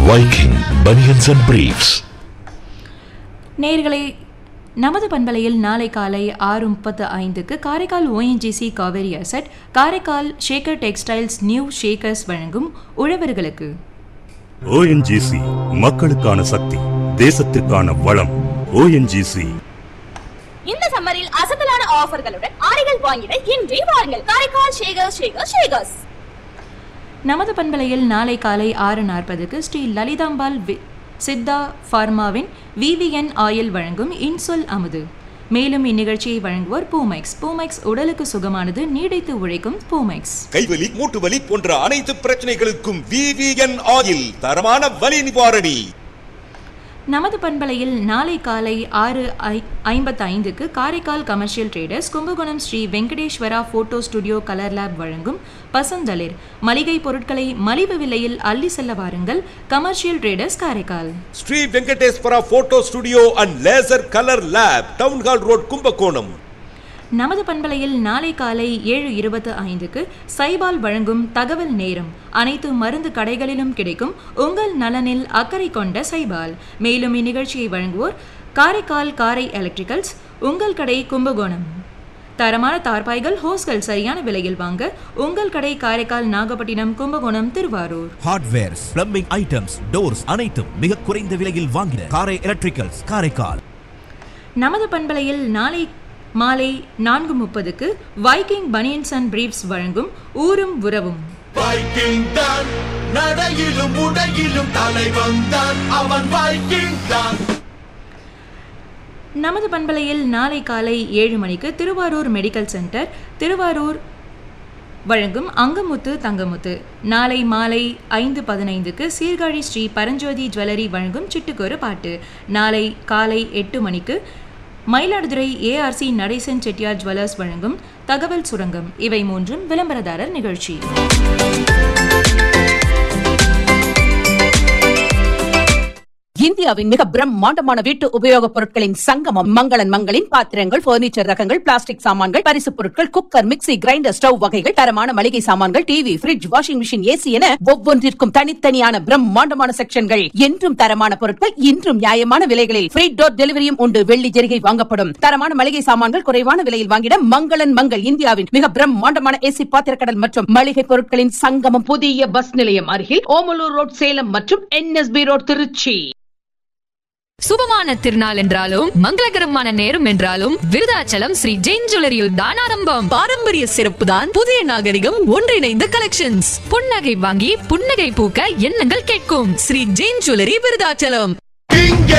Viking Bunions and Briefs. நேர்களை நமது பண்பலையில் நாளை காலை ஆறு முப்பத்து ஐந்துக்கு Karaikal ONGC Kaveri asset Karaikal Shekar textiles new Shekars வழங்கும் உழவர்களுக்கு ஓஎன்ஜிசி மக்களுக்கான சக்தி தேசத்திற்கான வளம் ஓஎன்ஜிசி இந்த சம்மரில் அசத்தலான ஆஃபர்களுடன் ஆடைகள் வாங்கிட இன்றே வாருங்கள் காரைக்கால் ஷேகர் ஷேகர் ஷேகர்ஸ் நமது பண்பலையில் நாளை காலை ஆறு நாற்பதுக்கு ஸ்ரீ லலிதாம்பாள் வி- சித்தா ஃபார்மாவின் விவிஎன் ஆயில் வழங்கும் இன்சொல் அமுது மேலும் இந்நிகழ்ச்சியை வழங்குவோர் பூமெக்ஸ் பூமெக்ஸ் உடலுக்கு சுகமானது நீடித்து உழைக்கும் பூமெக்ஸ் கைவலி மூட்டு வலி போன்ற அனைத்து பிரச்சனைகளுக்கும் விவிஎன் ஆயில் தரமான வலி நிவாரணி நமது பண்பலையில் நாளை காலை ஆறு ஐ ஐம்பத்து ஐந்துக்கு Karaikal commercial traders Kumbakonam Shri Venkateswara photo studio colour lab வழங்கும் பசந்தளிர் மளிகை பொருட்களை மலிவு விலையில் அள்ளி செல்ல வாருங்கள் commercial traders Karaikal Shri Venkateswara photo studio and laser colour lab town hall road Kumbakonam நமது பண்பலையில் நாளை காலை ஏழு இருபத்து ஐந்துக்கு சைபால் வழங்கும் தகவல் நேரம் அனைத்து மருந்து கடைகளிலும் கிடைக்கும் உங்கள் நலனில் அக்கறை கொண்ட சைபால் மேலும் இந்நிகழ்ச்சியை வழங்குவோர் காரைக்கால் காரை எலக்ட்ரிக்கல்ஸ் உங்கள் கடை கும்பகோணம் தரமான தார்பாய்கள் ஹோஸ்கள் சரியான விலையில் வாங்க உங்கள் கடை Karaikal Nagapattinam Kumbakonam Thiruvarur hardwares plumbing items doors அனைத்தும் மிக குறைந்த விலையில் வாங்கின காரை எலக்ட்ரிக்கல்ஸ் காரைக்கால் நமது பண்பலையில் நாளை மாலை நான்கு முப்பதுக்கு வைக்கிங் பனியன்ஸ் அண்ட் பிரீப்ஸ் வழங்கும் ஊரும் உறவும் வைக்கிங் தான் நடையிலும் உடையிலும் தலைவன் தான் அவன் வைக்கிங் தான் நமது பண்பலையில் நாளை காலை ஏழு மணிக்கு திருவாரூர் மெடிக்கல் சென்டர் திருவாரூர் வழங்கும் அங்கமுத்து தங்கமுத்து நாளை மாலை ஐந்து பதினைந்துக்கு சீர்காழி ஸ்ரீ பரஞ்சோதி ஜுவல்லரி வழங்கும் சிட்டுக்கொரு பாட்டு நாளை காலை எட்டு மணிக்கு மயிலாடுதுறை ஏஆர்சி நடேசன் செட்டியார் ஜுவல்லர்ஸ் வழங்கும் தகவல் சுரங்கம் இவை மூன்றும் விளம்பரதாரர் நிகழ்ச்சி இந்தியாவின் மிக பிரம்மாண்டமான வீட்டு உபயோகப் பொருட்களின் சங்கமம் மங்களன் மங்களின் பாத்திரங்கள் பர்னிச்சர் ரகங்கள் பிளாஸ்டிக் சாமான்கள் பரிசுப் பொருட்கள் குக்கர் மிக்ஸி கிரைண்டர் ஸ்டவ் வகைகள் தரமான மளிகை சாமான்கள் TV fridge washing machine AC என ஒவ்வொன்றிற்கும் தனித்தனியான பிரம்மாண்டமான செக்ஷன்கள் என்றும் தரமான பொருட்கள் இன்றும் நியாயமான விலைகளில் ஃப்ரீ டோர் டெலிவரியும் உண்டு வெள்ளி ஜெரிகை வாங்கப்படும் தரமான மளிகை சாமான்கள் குறைவான விலையில் வாங்கிட மங்களன் மங்கள் இந்தியாவின் மிக பிரம்மாண்டமான ஏசி பாத்திரக்கடல் மற்றும் மளிகை பொருட்களின் சங்கமம் புதிய பஸ் நிலையம் அருகில் ஓமலூர் ரோட் சேலம் மற்றும் என்எஸ்பி ரோட் திருச்சி சுபமான திருநாள் என்றாலும் மங்களகரமான நேரம் என்றாலும் விருதாச்சலம் ஸ்ரீ ஜெயின் ஜுவல்லரியில் தான் ஆரம்பம் பாரம்பரிய சிறப்பு தான் புதிய நாகரிகம் ஒன்றிணைந்த கலெக்ஷன்ஸ் புன்னகை வாங்கி புன்னகை பூக்க எண்ணங்கள் கேட்கும் ஸ்ரீ ஜெயின் ஜுவல்லரி விருதாச்சலம்